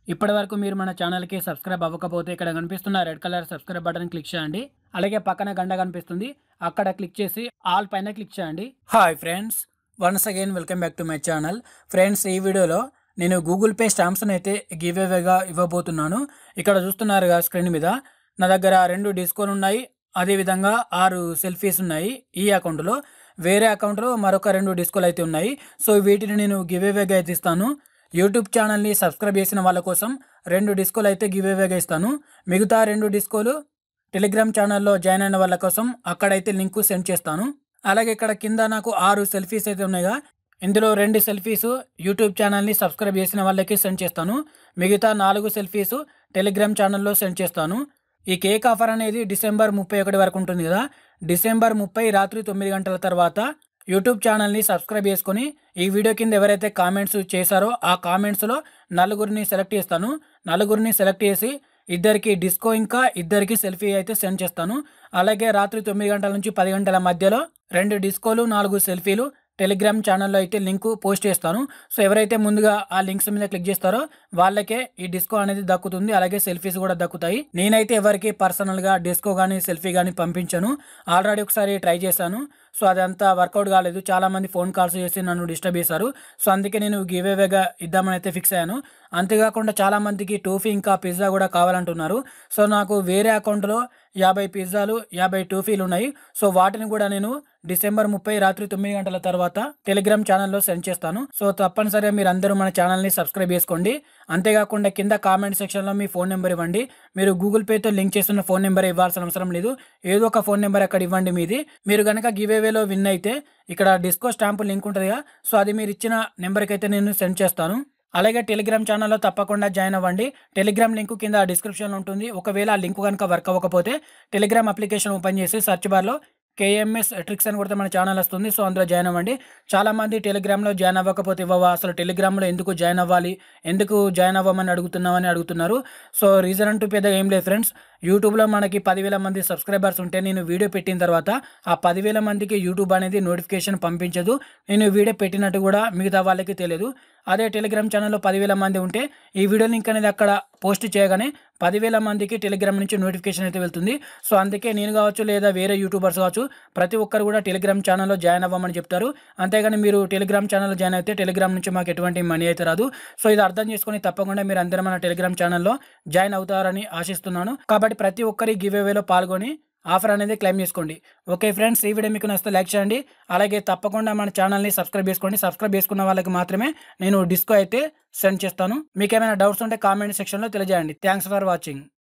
ఇప్పటి వరకు మీరు మన ఛానల్కి సబ్స్క్రైబ్ అవ్వకపోతే ఇక్కడ కనిపిస్తున్న red colour subscribe button click చేయండి అలాగే పక్కన గంట కనిపిస్తుంది అక్కడ క్లిక్ చేసి ఆల్ పైన క్లిక్ చేయండి hi friends once again welcome back to my channel friends ఈ వీడియోలో నేను గూగుల్ పే స్టాంప్స్ని అయితే గివ్ అవేగా ఇవ్వబోతున్నాను ఇక్కడ చూస్తున్నారుగా స్క్రీన్ మీద నా దగ్గర రెండు డిస్కోలు ఉన్నాయి అదేవిధంగా ఆరు సెల్ఫీస్ ఉన్నాయి ఈ అకౌంట్లో వేరే అకౌంట్లో మరొక రెండు డిస్కోలు అయితే ఉన్నాయి సో వీటిని నేను గివ్ అవేగా అయితే ఇస్తాను యూట్యూబ్ ఛానల్ని సబ్స్క్రైబ్ చేసిన వాళ్ళ కోసం రెండు డిస్కోలు అయితే గివ్ అవేగా ఇస్తాను మిగతా రెండు డిస్కోలు టెలిగ్రామ్ ఛానల్లో జాయిన్ అయిన వాళ్ళ కోసం అక్కడైతే లింకు సెండ్ చేస్తాను అలాగే ఇక్కడ కింద నాకు ఆరు సెల్ఫీస్ అయితే ఉన్నాయిగా ఇందులో రెండు సెల్ఫీస్ యూట్యూబ్ ఛానల్ని సబ్స్క్రైబ్ చేసిన వాళ్ళకి సెండ్ చేస్తాను మిగతా నాలుగు సెల్ఫీస్ టెలిగ్రామ్ ఛానల్లో సెండ్ చేస్తాను ఈ కేక్ ఆఫర్ అనేది డిసెంబర్ ముప్పై ఒకటి వరకు ఉంటుంది కదా డిసెంబర్ ముప్పై రాత్రి తొమ్మిది గంటల తర్వాత యూట్యూబ్ ఛానల్ని సబ్స్క్రైబ్ చేసుకొని ఈ వీడియో కింద ఎవరైతే కామెంట్స్ చేశారో ఆ కామెంట్స్లో నలుగురిని సెలెక్ట్ చేస్తాను నలుగురిని సెలెక్ట్ చేసి ఇద్దరికి డిస్కో ఇంకా ఇద్దరికి సెల్ఫీ అయితే సెండ్ చేస్తాను అలాగే రాత్రి తొమ్మిది గంటల నుంచి పది గంటల మధ్యలో రెండు డిస్కోలు నాలుగు సెల్ఫీలు టెలిగ్రామ్ ఛానల్లో అయితే లింకు పోస్ట్ చేస్తాను సో ఎవరైతే ముందుగా ఆ లింక్స్ మీద క్లిక్ చేస్తారో వాళ్ళకే ఈ డిస్కో అనేది దక్కుతుంది అలాగే సెల్ఫీస్ కూడా దక్కుతాయి నేనైతే ఎవరికి పర్సనల్గా డిస్కో కానీ సెల్ఫీ కానీ పంపించను ఆల్రెడీ ఒకసారి ట్రై చేశాను సో అదంతా వర్కౌట్ కాలేదు చాలా మంది ఫోన్ కాల్స్ చేసి నన్ను డిస్టర్బ్ చేశారు సో అందుకే నేను గివ్ అవేగా ఇద్దామని అయితే ఫిక్స్ అయ్యాను అంతేకాకుండా చాలా మందికి టోఫీ ఇంకా పిజ్జా కూడా కావాలంటున్నారు సో నాకు వేరే అకౌంట్లో యాభై పిజ్జాలు యాభై టోఫీలు ఉన్నాయి సో వాటిని కూడా నేను డిసెంబర్ ముప్పై రాత్రి తొమ్మిది గంటల తర్వాత టెలిగ్రామ్ ఛానల్లో సెండ్ చేస్తాను సో తప్పనిసరిగా మీరు అందరూ మన ఛానల్ని సబ్స్క్రైబ్ చేసుకోండి అంతేకాకుండా కింద కామెంట్ సెక్షన్లో మీ ఫోన్ నెంబర్ ఇవ్వండి మీరు గూగుల్ పేతో లింక్ చేస్తున్న ఫోన్ నెంబర్ ఇవ్వాల్సిన అవసరం లేదు ఏదో ఒక ఫోన్ నెంబర్ అక్కడ ఇవ్వండి మీది మీరు కనుక గివ్ అవేలో విన్ అయితే ఇక్కడ డిస్కో స్టాంపు లింక్ ఉంటుందిగా సో అది మీరు ఇచ్చిన నెంబర్కి అయితే నేను సెండ్ చేస్తాను అలాగే టెలిగ్రామ్ ఛానల్లో తప్పకుండా జాయిన్ అవ్వండి టెలిగ్రామ్ లింక్ కింద డిస్క్రిప్షన్లో ఉంటుంది ఒకవేళ ఆ లింక్ కనుక వర్క్ అవ్వకపోతే టెలిగ్రామ్ అప్లికేషన్ ఓపెన్ చేసి సెర్చ్ బార్లో కేఎంఎస్ ట్రిక్స్ అని కొడితే మన ఛానల్ వస్తుంది సో అందులో జాయిన్ అవ్వండి చాలామంది టెలిగ్రామ్లో జాయిన్ అవ్వకపోతే ఇవ్వవా అసలు టెలిగ్రామ్లో ఎందుకు జాయిన్ అవ్వాలి ఎందుకు జాయిన్ అవ్వమని అడుగుతున్నామని అడుగుతున్నారు సో రీజన్ అంటూ పెద్దగా ఏం లేదు ఫ్రెండ్స్ యూట్యూబ్లో మనకి పదివేల మంది సబ్స్క్రైబర్స్ ఉంటే నేను వీడియో పెట్టిన తర్వాత ఆ పదివేల మందికి యూట్యూబ్ అనేది నోటిఫికేషన్ పంపించదు నేను వీడియో పెట్టినట్టు కూడా మిగతా వాళ్ళకి తెలియదు అదే టెలిగ్రామ్ ఛానల్లో పదివేల మంది ఉంటే ఈ వీడియో లింక్ అనేది అక్కడ పోస్ట్ చేయగానే పదివేల మందికి టెలిగ్రామ్ నుంచి నోటిఫికేషన్ అయితే వెళ్తుంది సో అందుకే నేను కావచ్చు లేదా వేరే యూట్యూబర్స్ కావచ్చు ప్రతి ఒక్కరు కూడా టెలిగ్రామ్ ఛానల్లో జాయిన్ అవ్వమని చెప్తారు అంతేగాని మీరు టెలిగ్రామ్ ఛానల్లో జాయిన్ అయితే టెలిగ్రామ్ నుంచి మాకు ఎటువంటి మనీ అయితే రాదు సో ఇది అర్థం చేసుకొని తప్పకుండా మీరు అందరూ మన టెలిగ్రామ్ ఛానల్లో జాయిన్ అవుతారని ఆశిస్తున్నాను కాబట్టి ప్రతి ఒక్కరి గివ్ అవేలో పాల్గొని ఆఫర్ అనేది క్లెయిమ్ చేసుకోండి ఓకే ఫ్రెండ్స్ ఈ వీడియో మీకు నచ్చితే లైక్ చేయండి అలాగే తప్పకుండా మన ఛానల్ని సబ్స్క్రైబ్ చేసుకోండి సబ్స్క్రైబ్ చేసుకున్న వాళ్ళకి మాత్రమే నేను డిస్కో అయితే సెండ్ చేస్తాను మీకు ఏమైనా డౌట్స్ ఉంటే కామెంట్ సెక్షన్లో తెలియజేయండి థ్యాంక్స్ ఫర్ వాచింగ్